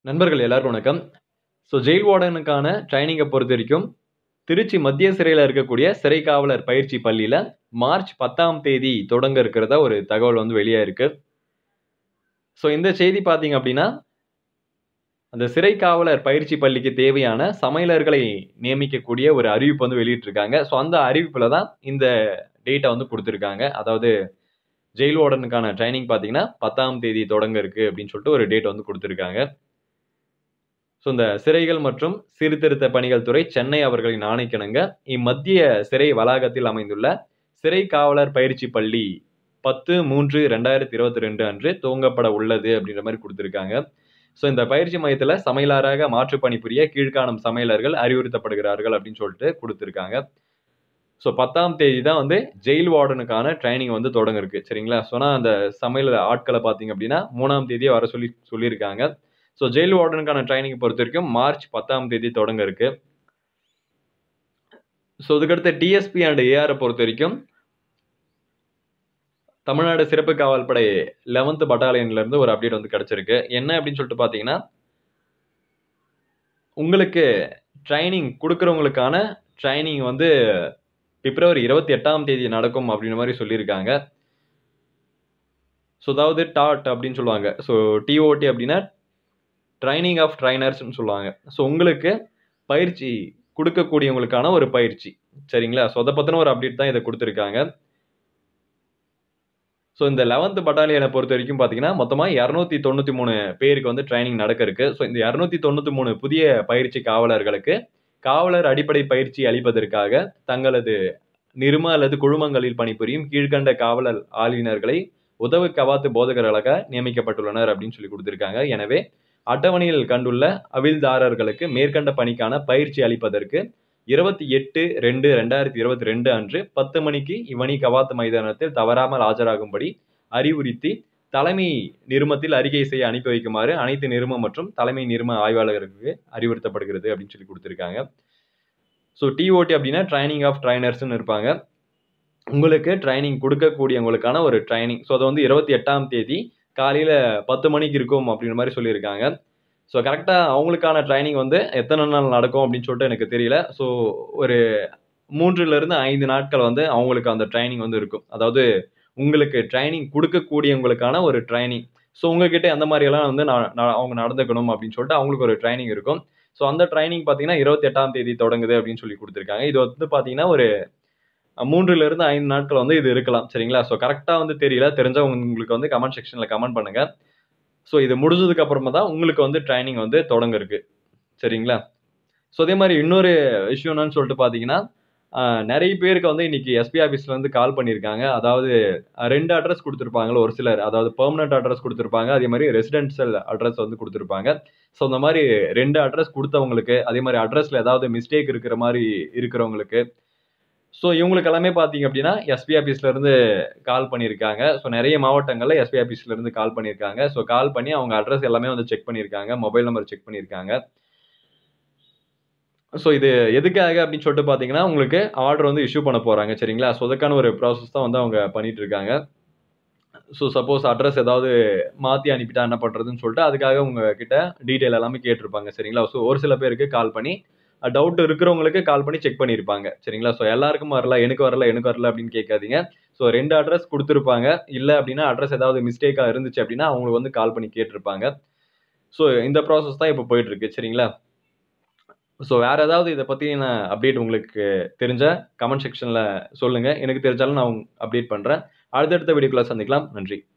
நண்பர்கள் எல்லாருக்கும் வணக்கம் ஸோ ஜெயில் வார்டனுக்கான ட்ரைனிங்கை பொறுத்த வரைக்கும் திருச்சி மத்திய சிறையில் இருக்கக்கூடிய சிறை காவலர் பயிற்சி பள்ளியில் மார்ச் பத்தாம் தேதி தொடங்க இருக்கிறதா ஒரு தகவல் வந்து வெளியே இருக்கு ஸோ இந்த செய்தி பார்த்தீங்க அப்படின்னா அந்த சிறை காவலர் பயிற்சி பள்ளிக்கு தேவையான சமையலர்களை நியமிக்கக்கூடிய ஒரு அறிவிப்பு வந்து வெளியிட்டிருக்காங்க ஸோ அந்த அறிவிப்பில் தான் இந்த டேட்டை வந்து கொடுத்துருக்காங்க அதாவது ஜெயில் வார்டனுக்கான ட்ரைனிங் பார்த்தீங்கன்னா பத்தாம் தேதி தொடங்க இருக்கு அப்படின்னு சொல்லிட்டு ஒரு டேட் வந்து கொடுத்துருக்காங்க ஸோ இந்த சிறைகள் மற்றும் சீர்திருத்த பணிகள் துறை சென்னை அவர்களின் ஆணைக்கிணங்க இம்மத்திய சிறை வளாகத்தில் அமைந்துள்ள சிறை காவலர் பயிற்சி பள்ளி பத்து மூன்று ரெண்டாயிரத்தி இருபத்தி ரெண்டு அன்று துவங்கப்பட உள்ளது அப்படின்ற மாதிரி கொடுத்துருக்காங்க ஸோ இந்த பயிற்சி மையத்தில் சமையலராக மாற்று பணிபுரிய கீழ்காணும் சமையலர்கள் அறிவுறுத்தப்படுகிறார்கள் அப்படின்னு சொல்லிட்டு கொடுத்துருக்காங்க ஸோ பத்தாம் தேதி தான் வந்து ஜெயில் வார்டனுக்கான ட்ரைனிங் வந்து தொடங்க இருக்கு சரிங்களா சொன்னால் அந்த சமையல் ஆட்களை பார்த்தீங்க அப்படின்னா மூணாம் தேதியே வர சொல்லி சொல்லியிருக்காங்க ஸோ ஜெயில் வார்டனுக்கான ட்ரைனிங் பொறுத்த வரைக்கும் மார்ச் பத்தாம் தேதி தொடங்க இருக்கு ஸோ இதுக்கடுத்து டிஎஸ்பி அண்ட் ஏஆரை பொறுத்த வரைக்கும் தமிழ்நாடு சிறப்பு காவல் படை லெவன்த் பட்டாலியன்ல இருந்து ஒரு அப்டேட் வந்து கிடைச்சிருக்கு என்ன அப்படின்னு சொல்லிட்டு பார்த்தீங்கன்னா உங்களுக்கு ட்ரைனிங் கொடுக்குறவங்களுக்கான ட்ரைனிங் வந்து பிப்ரவரி இருபத்தி எட்டாம் தேதி நடக்கும் அப்படின்ற மாதிரி சொல்லியிருக்காங்க ஸோ அதாவது டாட் அப்படின்னு சொல்லுவாங்க ஸோ டிஓடி அப்படின்னா ட்ரைனிங் ஆஃப் ட்ரைனர்ஸ்னு சொல்லுவாங்க ஸோ உங்களுக்கு பயிற்சி கொடுக்கக்கூடியவங்களுக்கான ஒரு பயிற்சி சரிங்களா ஸோ அதை பற்றின ஒரு அப்டேட் தான் இதை கொடுத்துருக்காங்க ஸோ இந்த லெவன்த் பட்டாலியனை பொறுத்த வரைக்கும் பார்த்தீங்கன்னா மொத்தமாக இரநூத்தி தொண்ணூற்றி மூணு பேருக்கு வந்து ட்ரைனிங் நடக்க இருக்கு ஸோ இந்த இரநூத்தி தொண்ணூற்றி மூணு புதிய பயிற்சி காவலர்களுக்கு காவலர் அடிப்படை பயிற்சி அளிப்பதற்காக தங்களது நிரும அல்லது குழுமங்களில் பணிபுரியும் கீழ்கண்ட காவலர் ஆளுநர்களை உதவு கவாத்து போதகர்களாக நியமிக்கப்பட்டுள்ளனர் அப்படின்னு சொல்லி கொடுத்துருக்காங்க எனவே அட்டவணையில் கண்டுள்ள அவில்தாரர்களுக்கு மேற்கண்ட பணிக்கான பயிற்சி அளிப்பதற்கு இருபத்தி எட்டு ரெண்டு ரெண்டாயிரத்தி இருபத்தி ரெண்டு அன்று பத்து மணிக்கு இவ்வணி கவாத்து மைதானத்தில் தவறாமல் ஆஜராகும்படி அறிவுறுத்தி தலைமை நிருமத்தில் அறிக்கை செய்ய அனுப்பி வைக்குமாறு அனைத்து நிரும மற்றும் தலைமை நிரும ஆய்வாளர்களுக்கு அறிவுறுத்தப்படுகிறது அப்படின்னு சொல்லி கொடுத்துருக்காங்க ஸோ டிஓடி அப்படின்னா ட்ரைனிங் ஆஃப் ட்ரைனர்ஸ்னு இருப்பாங்க உங்களுக்கு ட்ரைனிங் கொடுக்கக்கூடியவங்களுக்கான ஒரு ட்ரைனிங் ஸோ அது வந்து இருபத்தி எட்டாம் தேதி காலையில் பத்து மணிக்கு இருக்கும் அப்படின்ற மாதிரி சொல்லியிருக்காங்க ஸோ கரெக்டாக அவங்களுக்கான ட்ரைனிங் வந்து எத்தனை நாள் நடக்கும் அப்படின்னு சொல்லிட்டு எனக்கு தெரியல ஸோ ஒரு மூன்றுலேருந்து ஐந்து நாட்கள் வந்து அவங்களுக்கு அந்த ட்ரைனிங் வந்து இருக்கும் அதாவது உங்களுக்கு ட்ரைனிங் கொடுக்கக்கூடியவங்களுக்கான ஒரு ட்ரைனிங் ஸோ உங்ககிட்ட எந்த மாதிரியெல்லாம் வந்து நான் நான் அவங்க நடந்துக்கணும் அப்படின்னு சொல்லிட்டு அவங்களுக்கு ஒரு ட்ரைனிங் இருக்கும் ஸோ அந்த ட்ரைனிங் பார்த்தீங்கன்னா இருபத்தி எட்டாம் தேதி தொடங்குது அப்படின்னு சொல்லி கொடுத்துருக்காங்க இது வந்து பார்த்தீங்கன்னா ஒரு மூன்றுல இருந்து ஐந்து நாட்கள் வந்து இது இருக்கலாம் சரிங்களா ஸோ கரெக்டாக வந்து தெரியல தெரிஞ்சவங்க உங்களுக்கு வந்து கமெண்ட் செக்ஷனில் கமெண்ட் பண்ணுங்க ஸோ இது முடிஞ்சதுக்கு அப்புறமா தான் உங்களுக்கு வந்து ட்ரைனிங் வந்து தொடங்க இருக்கு சரிங்களா ஸோ அதே மாதிரி இன்னொரு விஷயம் என்னன்னு சொல்லிட்டு பார்த்தீங்கன்னா நிறைய பேருக்கு வந்து இன்னைக்கு எஸ்பி ஆஃபீஸ்ல இருந்து கால் பண்ணியிருக்காங்க அதாவது ரெண்டு அட்ரஸ் கொடுத்துருப்பாங்களோ ஒரு சிலர் அதாவது பெர்மனன்ட் அட்ரஸ் கொடுத்துருப்பாங்க அதே மாதிரி ரெசிடென்ஷியல் அட்ரஸ் வந்து கொடுத்துருப்பாங்க ஸோ இந்த மாதிரி ரெண்டு அட்ரஸ் கொடுத்தவங்களுக்கு அதே மாதிரி அட்ரஸ்ல ஏதாவது மிஸ்டேக் இருக்கிற மாதிரி இருக்கிறவங்களுக்கு ஸோ இவங்களுக்கு எல்லாமே பார்த்தீங்க அப்படின்னா எஸ்பி ஆஃபீஸ்ல இருந்து கால் பண்ணியிருக்காங்க ஸோ நிறைய மாவட்டங்களில் எஸ்பி ஆஃபீஸ்ல இருந்து கால் பண்ணியிருக்காங்க ஸோ கால் பண்ணி அவங்க அட்ரஸ் எல்லாமே வந்து செக் பண்ணியிருக்காங்க மொபைல் நம்பர் செக் பண்ணியிருக்காங்க ஸோ இது எதுக்காக அப்படின்னு சொல்லிட்டு பார்த்தீங்கன்னா உங்களுக்கு ஆர்டர் வந்து இஷ்யூ பண்ண போகிறாங்க சரிங்களா ஸோ அதுக்கான ஒரு ப்ராசஸ் தான் வந்து அவங்க பண்ணிட்டு இருக்காங்க ஸோ சப்போஸ் அட்ரஸ் ஏதாவது மாற்றி அனுப்பிட்டா என்ன பண்ணுறதுன்னு சொல்லிட்டு அதுக்காக உங்ககிட்ட டீட்டெயில் எல்லாமே கேட்டிருப்பாங்க சரிங்களா ஸோ ஒரு சில பேருக்கு கால் பண்ணி டவுட் இருக்கிறவங்களுக்கு கால் பண்ணி செக் பண்ணியிருப்பாங்க சரிங்களா ஸோ எல்லாருக்கும் வரல எனக்கு வரல எனக்கு வரல அப்படின்னு கேட்காதீங்க ஸோ ரெண்டு அட்ரஸ் கொடுத்துருப்பாங்க இல்லை அப்படின்னா அட்ரஸ் ஏதாவது மிஸ்டேக்காக இருந்துச்சு அப்படின்னா அவங்களுக்கு வந்து கால் பண்ணி கேட்டிருப்பாங்க ஸோ இந்த ப்ராசஸ் தான் இப்போ போயிட்டு இருக்கு சரிங்களா ஸோ வேற ஏதாவது இதை பற்றின அப்டேட் உங்களுக்கு தெரிஞ்ச கமெண்ட் செக்ஷனில் சொல்லுங்கள் எனக்கு தெரிஞ்சாலும் நான் அப்டேட் பண்ணுறேன் அடுத்தடுத்த வீடியோக்குள்ள சந்திக்கலாம் நன்றி